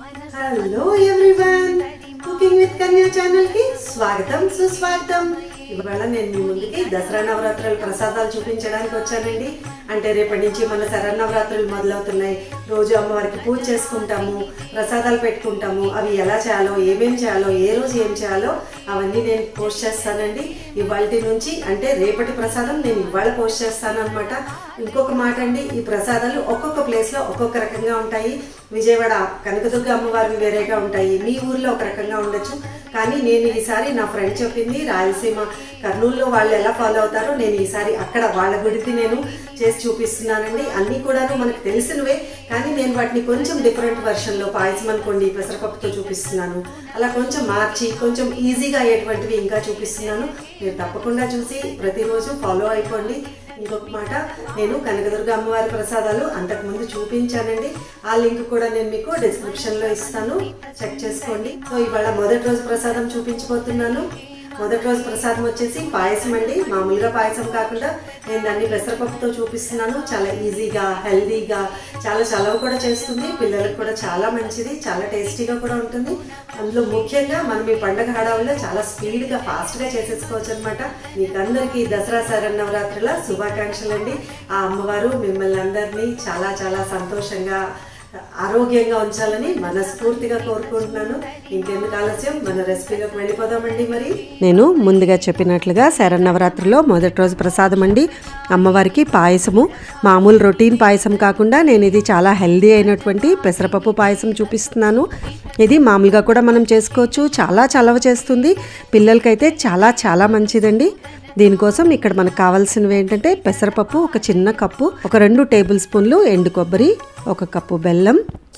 hello everyone cooking with Kanya channel కి స్వాగతం సుస్వాగతం ఇవాళ నేను మీ ముందుకి దసరా నవరాత్రుల ప్రసాదాలు చూపించడానికి వచ్చానండి అంటే రేపటి నుంచి మన శరన్నవరాత్రులు మొదలవుతున్నాయి రోజు అమ్మవారికి పూజ చేసుకుంటాము ప్రసాదాలు పెట్టుకుంటాము అవి ఎలా చేయాలో ఏమేం చేయాలో ఏ రోజు ఏం చేయాలో అవన్నీ నేను పోస్ట్ చేస్తానండి ఇవాళ నుంచి అంటే రేపటి ప్రసాదం నేను ఇవాళ పోస్ట్ చేస్తాను అనమాట ఇంకొక మాట అండి ఈ ప్రసాదాలు ఒక్కొక్క ప్లేస్లో ఒక్కొక్క రకంగా ఉంటాయి విజయవాడ కనకదుర్గ అమ్మవారివి వేరేగా ఉంటాయి మీ ఊర్లో ఒక రకంగా ఉండొచ్చు కానీ నేను ఈసారి నా ఫ్రెండ్ చెప్పింది రాయలసీమ కర్నూలులో వాళ్ళు ఎలా ఫాలో అవుతారో నేను ఈసారి అక్కడ వాళ్ళ గుడికి నేను చేసి చూపిస్తున్నానండి అన్నీ కూడాను మనకు తెలిసినవే కానీ నేను వాటిని కొంచెం డిఫరెంట్ వెర్షన్లో పాయసం అనుకోండి పెసరపప్పుతో చూపిస్తున్నాను అలా కొంచెం మార్చి కొంచెం ఈజీగా అయ్యేటువంటివి ఇంకా చూపిస్తున్నాను మీరు తప్పకుండా చూసి ప్రతిరోజు ఫాలో అయిపోండి ఇంకొక మాట నేను కనకదుర్గ అమ్మవారి ప్రసాదాలు అంతకుముందు చూపించానండి ఆ లింక్ కూడా నేను మీకు డిస్క్రిప్షన్లో ఇస్తాను చెక్ చేసుకోండి సో ఇవాళ మొదటి రోజు ప్రసాదం చూపించబోతున్నాను మొదటి రోజు ప్రసాదం వచ్చేసి పాయసం అండి మామూలుగా పాయసం కాకుండా నేను దాన్ని పెసరపప్పుతో చూపిస్తున్నాను చాలా ఈజీగా హెల్దీగా చాలా చలవ కూడా చేస్తుంది పిల్లలకు కూడా చాలా మంచిది చాలా టేస్టీగా కూడా ఉంటుంది అందులో ముఖ్యంగా మనం ఈ పండగ హడావుల్లో చాలా స్పీడ్గా ఫాస్ట్గా చేసేసుకోవచ్చు అనమాట మీకు అందరికీ దసరా శరన్నవరాత్రుల శుభాకాంక్షలు అండి ఆ అమ్మవారు మిమ్మల్ని అందరినీ చాలా చాలా సంతోషంగా ఆరోగ్యంగా ఉంచాలని మనస్ఫూర్తిగా కోరుకుంటున్నాను ఇంకెందుకు ఆలస్యం మన రెసిపీలోకి వెళ్ళిపోదామండి మరి నేను ముందుగా చెప్పినట్లుగా శరన్నవరాత్రిలో మొదటి రోజు ప్రసాదం అండి అమ్మవారికి పాయసము మామూలు రొటీన్ పాయసం కాకుండా నేను ఇది చాలా హెల్దీ అయినటువంటి పెసరపప్పు పాయసం చూపిస్తున్నాను ఇది మామూలుగా కూడా మనం చేసుకోవచ్చు చాలా చలవ చేస్తుంది పిల్లలకైతే చాలా చాలా మంచిదండి దీనికోసం ఇక్కడ మనకు కావాల్సినవి ఏంటంటే పెసరపప్పు ఒక చిన్న కప్పు ఒక రెండు టేబుల్ స్పూన్లు ఎండు కొబ్బరి ఒక కప్పు బెల్లం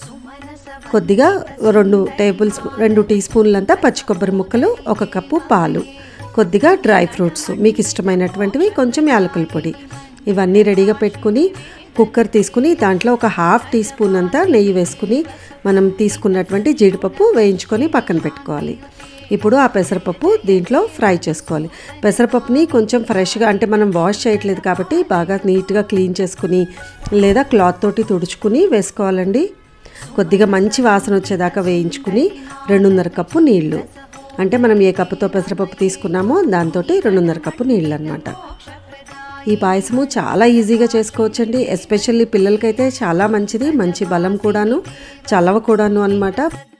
కొద్దిగా రెండు టేబుల్ స్పూ రెండు టీ స్పూన్లంతా పచ్చి కొబ్బరి ముక్కలు ఒక కప్పు పాలు కొద్దిగా డ్రై ఫ్రూట్స్ మీకు ఇష్టమైనటువంటివి కొంచెం యాలకుల పొడి ఇవన్నీ రెడీగా పెట్టుకుని కుక్కర్ తీసుకుని దాంట్లో ఒక హాఫ్ టీ స్పూన్ అంతా నెయ్యి వేసుకుని మనం తీసుకున్నటువంటి జీడిపప్పు వేయించుకొని పక్కన పెట్టుకోవాలి ఇప్పుడు ఆ పెసరపప్పు దీంట్లో ఫ్రై చేసుకోవాలి పెసరపప్పుని కొంచెం ఫ్రెష్గా అంటే మనం వాష్ చేయట్లేదు కాబట్టి బాగా నీట్గా క్లీన్ చేసుకుని లేదా క్లాత్ తోటి తుడుచుకుని వేసుకోవాలండి కొద్దిగా మంచి వాసన వచ్చేదాకా వేయించుకుని రెండున్నర కప్పు నీళ్లు అంటే మనం ఏ కప్పుతో పెసరపప్పు తీసుకున్నామో దాంతో రెండున్నర కప్పు నీళ్ళు అనమాట ఈ పాయసము చాలా ఈజీగా చేసుకోవచ్చండి ఎస్పెషల్లీ పిల్లలకైతే చాలా మంచిది మంచి బలం కూడాను చలవ కూడాను అనమాట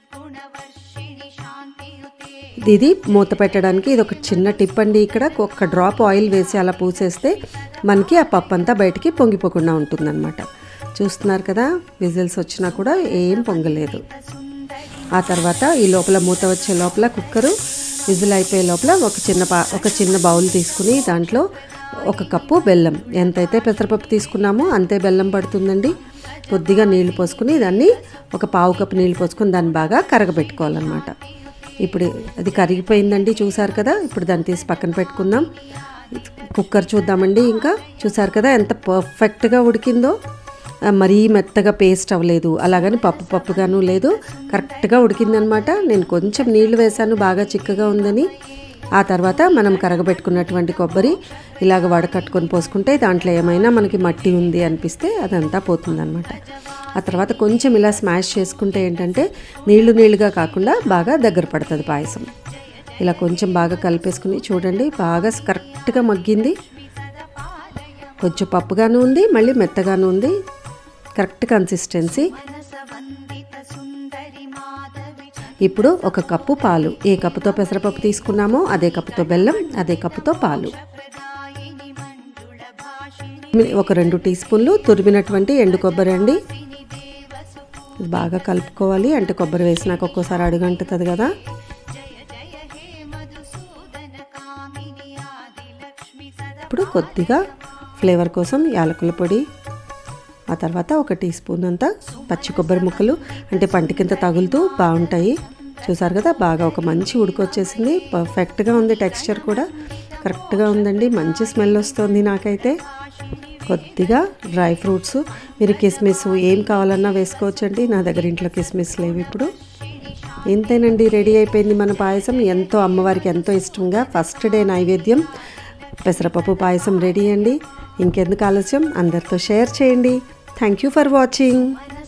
ఇది మూత పెట్టడానికి ఇది ఒక చిన్న టిప్ అండి ఇక్కడ ఒక డ్రాప్ ఆయిల్ వేసి అలా పూసేస్తే మనకి ఆ పప్పు అంతా బయటికి పొంగిపోకుండా ఉంటుందన్నమాట చూస్తున్నారు కదా విజిల్స్ వచ్చినా కూడా ఏం పొంగలేదు ఆ తర్వాత ఈ లోపల మూత వచ్చే లోపల కుక్కరు విజిల్ అయిపోయే లోపల ఒక చిన్న పా ఒక చిన్న బౌల్ తీసుకుని దాంట్లో ఒక కప్పు బెల్లం ఎంతైతే పెసరపప్పు తీసుకున్నామో అంతే బెల్లం పడుతుందండి కొద్దిగా నీళ్లు పోసుకుని దాన్ని ఒక పావు కప్పు నీళ్లు పోసుకొని దాన్ని బాగా కరగబెట్టుకోవాలన్నమాట ఇప్పుడు అది కరిగిపోయిందండి చూసారు కదా ఇప్పుడు దాన్ని తీసి పక్కన పెట్టుకుందాం కుక్కర్ చూద్దామండి ఇంకా చూసారు కదా ఎంత పర్ఫెక్ట్గా ఉడికిందో మరీ మెత్తగా పేస్ట్ అవ్వలేదు అలాగని పప్పు పప్పుగాను లేదు కరెక్ట్గా ఉడికిందనమాట నేను కొంచెం నీళ్లు వేశాను బాగా చిక్కగా ఉందని ఆ తర్వాత మనం కరగబెట్టుకున్నటువంటి కొబ్బరి ఇలాగ వడకట్టుకొని పోసుకుంటే దాంట్లో ఏమైనా మనకి మట్టి ఉంది అనిపిస్తే అదంతా పోతుందన్నమాట ఆ తర్వాత కొంచెం ఇలా స్మాష్ చేసుకుంటే ఏంటంటే నీళ్లు నీళ్లుగా కాకుండా బాగా దగ్గర పడుతుంది పాయసం ఇలా కొంచెం బాగా కలిపేసుకుని చూడండి బాగా కరెక్ట్గా మగ్గింది కొంచెం పప్పుగాను ఉంది మళ్ళీ మెత్తగాను ఉంది కరెక్ట్ కన్సిస్టెన్సీ ఇప్పుడు ఒక కప్పు పాలు ఏ కప్పుతో పెసరపప్పు తీసుకున్నామో అదే కప్పుతో బెల్లం అదే కప్పుతో పాలు ఒక రెండు టీ స్పూన్లు తురిమినటువంటి ఎండు కొబ్బరి అండి బాగా కలుపుకోవాలి అంటే కొబ్బరి వేసినాక ఒక్కోసారి అడుగంటుతుంది కదా ఇప్పుడు కొద్దిగా ఫ్లేవర్ కోసం యాలకుల పొడి ఆ తర్వాత ఒక టీ స్పూన్ అంతా పచ్చి కొబ్బరి ముక్కలు అంటే పంటి కింద తగులుతూ బాగుంటాయి చూసారు కదా బాగా ఒక మంచి ఉడికొచ్చేసింది పర్ఫెక్ట్గా ఉంది టెక్స్చర్ కూడా కరెక్ట్గా ఉందండి మంచి స్మెల్ వస్తుంది నాకైతే కొద్దిగా డ్రై ఫ్రూట్స్ మీరు కిస్మిస్ ఏం కావాలన్నా వేసుకోవచ్చండి నా దగ్గర ఇంట్లో కిస్మిస్ లేవు ఇప్పుడు ఇంతేనండి రెడీ అయిపోయింది మన పాయసం ఎంతో అమ్మవారికి ఎంతో ఇష్టంగా ఫస్ట్ డే నైవేద్యం పెసరపప్పు పాయసం రెడీ అండి ఇంకెందుకు ఆలస్యం అందరితో షేర్ చేయండి థ్యాంక్ యూ ఫర్ వాచింగ్